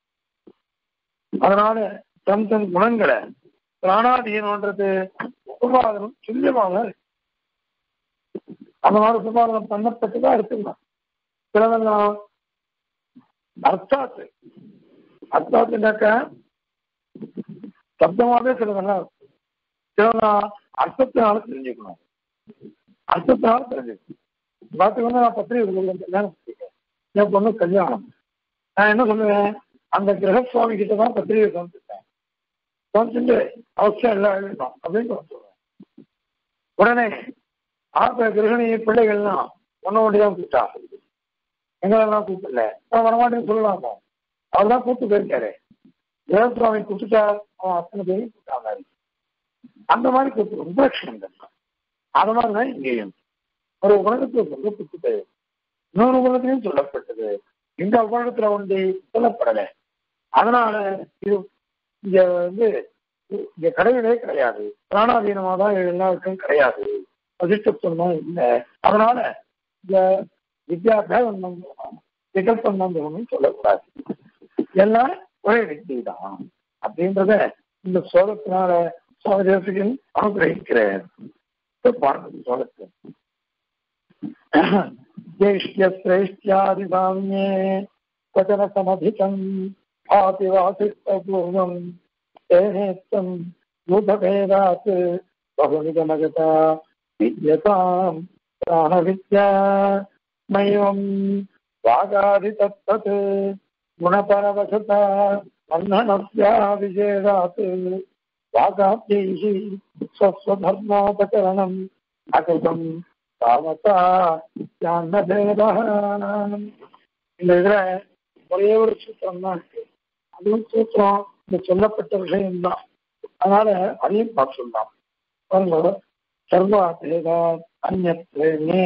அதனால தன் தன் குணங்களை பிராணாதீனம்ன்றது உபபாதனம் துல்லியமாக இருக்கு அந்த மாதிரி உபபாதனம் பண்ணப்பட்டுதான் எடுத்துக்கலாம் சிலதெல்லாம் அர்த்தாத்து அர்த்தாத்துனாக்க சப்தமாவே சிலதெல்லாம் இருக்கு சிலதெல்லாம் அர்த்தத்தினால தெரிஞ்சுக்கணும் அர்த்தத்தினால தெரிஞ்சுக்கணும் பார்த்துக்கு வந்து நான் பத்திரிகை கொடுக்குறேன் கல்யாணம் பண்ணிருக்கேன் என் பொண்ணு கல்யாணம் நான் என்ன சொல்லுவேன் அந்த கிரகசுவாமி கிட்ட தான் பத்திரிகை சமைச்சிருக்கேன் சமைச்சுட்டு அவசியம் எல்லாம் எழுதணும் அப்படின்னு நான் சொல்லுவேன் உடனே ஆத்த கிரகணி பிள்ளைகள்லாம் ஒன்ன ஒண்டிதான் கூப்பிட்டா எங்களெல்லாம் கூப்பிடல நான் வரமாட்டேன்னு சொல்லலாமோ அவர் தான் கூப்பிட்டு போயிருக்காரு கிரகசுவாமி கூப்பிட்டா அவன் அத்தனை பேரையும் கூப்பிட்டாங்க அந்த மாதிரி கூப்பிட்டு உபலட்சணங்கள் அது மாதிரி தான் இங்கேயும் ஒரு உலகத்தில் சொல்லப்பட்டது இன்னொரு உலகத்திலையும் சொல்லப்பட்டது இந்த உலகத்துல ஒன்று சொல்லப்படலை அதனால இது இங்க வந்து இங்க கிடையவே கிடையாது பிராணாதீனமா தான் எல்லாருக்கும் கிடையாது அதிர்ஷ்டத்துவம் தான் இல்லை அதனால இந்த வித்யாபேதம் விகல்பம் தான் சொல்லக்கூடாது எல்லாம் ஒரே வித்தி தான் அப்படின்றத இந்த சோழத்தினால சுவாமிதேசகன் அனுகிரகிக்கிறேன் பாருங்க சோழத்தை ज्येष्ठ्यश्रेष्ठ्यादिसाम्ये क्वचन समधिकम् भाति वासिष्ठपूर्वम् तेनेत्तम् भूतभेदात् बहुनिगमगता विद्यताम् प्राणविद्या मयम् वागादितत्तत् गुणपरवशता बन्धनस्याभिषेदात् वागाब्दैः स्वस्वधर्मोपकरणम् अकृतम् தாமசா இந்த இதுல ஒரே ஒரு சூத்திரம் தான் இருக்கு அதுவும் சூத்திரம் இந்த சொல்லப்பட்ட விஷயம் தான் அதனால அதையும் பார்த்து சொல்லலாம் பாருங்க சர்வா பேதா அந்நே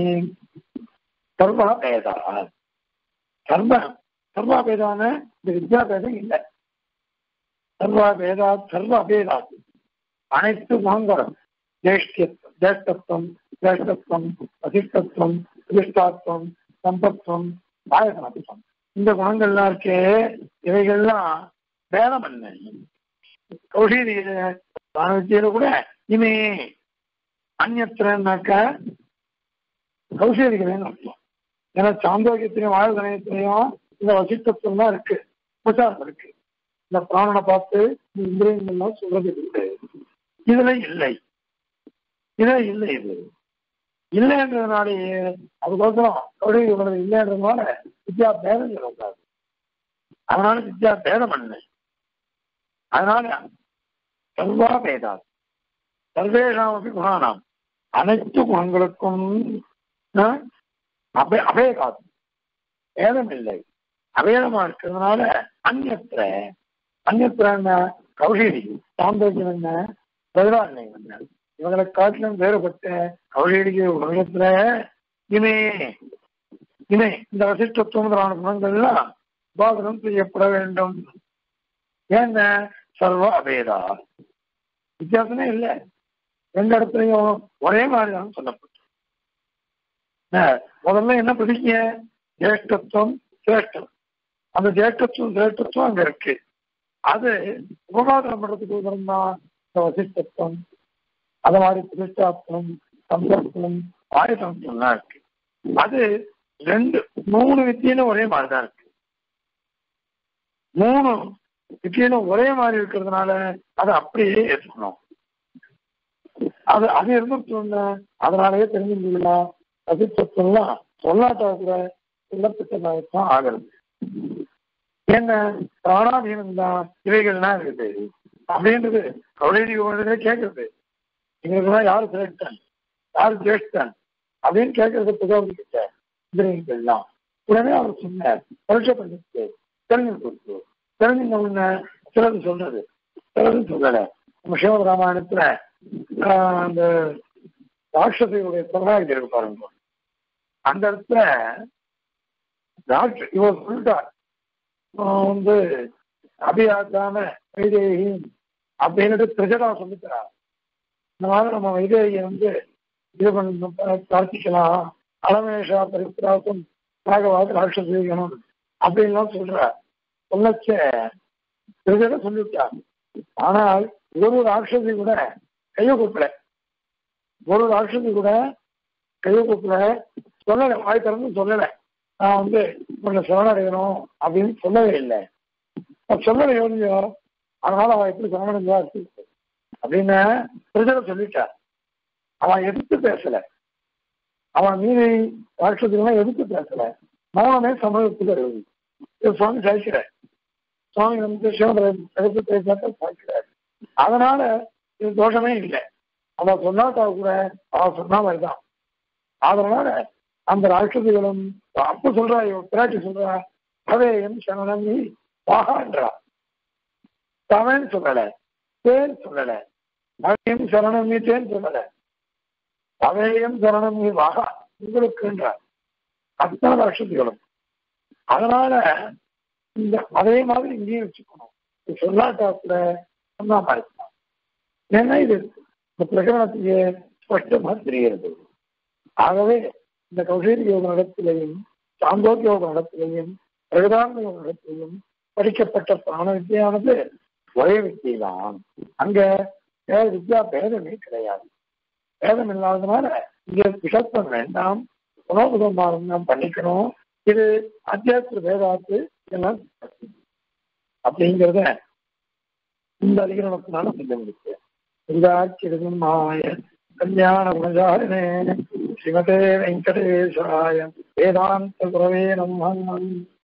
சர்வா பேதா சர்வ சர்வா பேதான இந்த வித்யா பேதம் இல்லை சர்வா பேதா சர்வ அபேதா அனைத்து குணங்களும் ஜேஷ்டியத்துவம் ஜேஷ்டத்துவம் ஜேஷ்டத்துவம் அதிஷ்டத்துவம் அதிஷ்டாத்துவம் சம்பத்துவம் ஆயதனத்துவம் இந்த குணங்கள்லாம் இருக்கே இவைகள்லாம் வேதம் என்ன கௌஷீதியில வித்தியில கூட இமே அந்நத்திரனாக்க கௌஷீதிகளேன்னு அர்த்தம் ஏன்னா சாந்தோக்கியத்திலையும் வாழ்கணயத்திலையும் இந்த வசித்தத்துவம் தான் இருக்கு உபசாரம் இருக்கு இந்த பிராணனை பார்த்து இந்த இந்திரியங்கள்லாம் சொல்றது இருக்கு இதுல இல்லை இதே இல்லை இது இல்லைன்றதுனாலேயே அதுக்கோசரம் கௌரி இவ்வளவு இல்லைன்றதுனால வித்யா பேதம் சொல்லக்கூடாது அதனால வித்யா பேதம் பண்ண அதனால சர்வா பேதா சர்வேஷாம் அப்படி குணானாம் அனைத்து குணங்களுக்கும் அபே அபேகாது பேதம் இல்லை அபேதமா இருக்கிறதுனால அந்நத்திர அந்நத்திர என்ன கௌஷீரி சாந்தோக்கியம் என்ன பிரதாரணம் என்ன இவங்களை காட்டிலும் வேறுபட்ட கவலையடிக்கிற உலகத்துல இமே இமை இந்த வசிஷ்டத்துவம் முதலான குணங்கள்லாம் உபாதனம் செய்யப்பட வேண்டும் ஏங்க சர்வ அபேதா வித்தியாசமே இல்லை ரெண்டு இடத்துலையும் ஒரே மாதிரி தான் சொல்லப்பட்டு முதல்ல என்ன பிடிக்க ஜேஷ்டத்துவம் சிரேஷ்டம் அந்த ஜேஷ்டத்துவம் சிரேஷ்டத்துவம் அங்க இருக்கு அது உபகாரம் பண்றதுக்கு உதரம் தான் இந்த வசிஷ்டத்துவம் அது மாதிரி பிரதிஷ்டாத்துவம் சந்தர்ப்பம் ஆயுதம்லாம் இருக்கு அது ரெண்டு மூணு வித்தியிலும் ஒரே மாதிரி தான் இருக்கு மூணு வித்தியிலும் ஒரே மாதிரி இருக்கிறதுனால அதை அப்படியே ஏற்றுக்கணும் அது அது இருந்துட்டு அதனாலேயே தெரிஞ்சுக்கலாம் வசிஷ்டத்துவம்லாம் சொல்லாட்டா கூட சொல்லப்பட்டதான் ஆகிறது என்ன பிராணாதீனம் தான் இவைகள்லாம் இருக்குது அப்படின்றது கௌரவி கேட்கறது எங்களுக்குலாம் யாரு சிரேஷ்டன் யாரு ஜேஷ்டன் அப்படின்னு கேட்கறது புதவிக்கிட்ட இந்திரியங்கள்லாம் உடனே அவர் சொன்னார் பரீட்சை பண்ணிட்டு தெரிஞ்சு கொடுத்து தெரிஞ்சுங்க உடனே சிலது சொல்றது சிலது சொல்லலை நம்ம சிவத ராமாயணத்துல அந்த ராட்சதையுடைய பிரதாகி இருக்கு பாருங்க அந்த இடத்துல ராட்ச இவர் சொல்லிட்டார் வந்து அபியாத்தான வைதேகி அப்படின்னுட்டு பிரஜடா சொல்லிக்கிறார் இந்த மாதிரி நம்ம வைதேகியை வந்து இது பண்ண பிரார்த்திக்கலாம் அலமேஷா பரிசுராசம் ராகவாத ராட்சசம் அப்படின்லாம் சொல்ற சொல்லச்ச பிரஜட சொல்லிவிட்டார் ஆனால் ஒரு ராட்சசி கூட கையை கூப்பிட ஒரு ராட்சசி கூட கையை கூப்பிட சொல்லலை வாய் திறந்து சொல்லலை நான் வந்து உன்னை சரணடையணும் அப்படின்னு சொல்லவே இல்லை சொல்லலை யோசியோ அதனால அவன் எப்படி சரணடைஞ்சா இருக்கு அப்படின்னு பிரஜனை சொல்லிட்டார் அவன் எதிர்த்து பேசல அவன் மீதி ராட்சத்துக்கெல்லாம் எதிர்த்து பேசல மௌனமே சமூகத்துக்கு இருக்குது இது சுவாமி சாய்க்கிறார் சுவாமி வந்து சிவபுரம் எடுத்து பேசாட்ட சாய்க்கிறார் அதனால இது தோஷமே இல்லை அவன் சொன்னாட்டா கூட அவன் சொன்ன மாதிரிதான் அதனால அந்த ராட்சதிகளும் அப்ப சொல்றா பிராட்டி சொல்றா பவேயம் சரணமி வாகான்றா தவன் சொல்லல தேன் சொல்லல பவேயம் சரணமி தேன் சொல்லல பவேயம் சரணமி வாகா உங்களுக்குன்றார் அத்தனை ராட்சதிகளும் அதனால இந்த அதே மாதிரி இங்கேயும் வச்சுக்கணும் சொல்லாட்டா கூட சொன்னா மாதிரி ஏன்னா இது இந்த பிரகடனத்துக்கு ஸ்பஷ்டமா தெரிகிறது ஆகவே இந்த கௌசேரி யோக நடத்திலையும் சாந்தோக் யோக நடத்திலையும் பிரகதான யோக நடத்திலையும் படிக்கப்பட்ட பிராண வித்தியானது ஒரே வித்தியை தான் அங்க வேற வித்யா பேதமே கிடையாது பேதம் இல்லாததுனால இங்க விஷத்தம் வேண்டாம் உணவுதமானம் நாம் பண்ணிக்கணும் இது அத்தியாத்திர வேதாத்து எல்லாம் அப்படிங்கிறத இந்த அதிகரணத்தினால சொல்ல முடிச்சு இதாச்சிருக்கும் மாய கல்யாண குணஜாரினே ஸ்ரீமதே வெங்கடேஷாய வேதாந்த குரவே நம்ம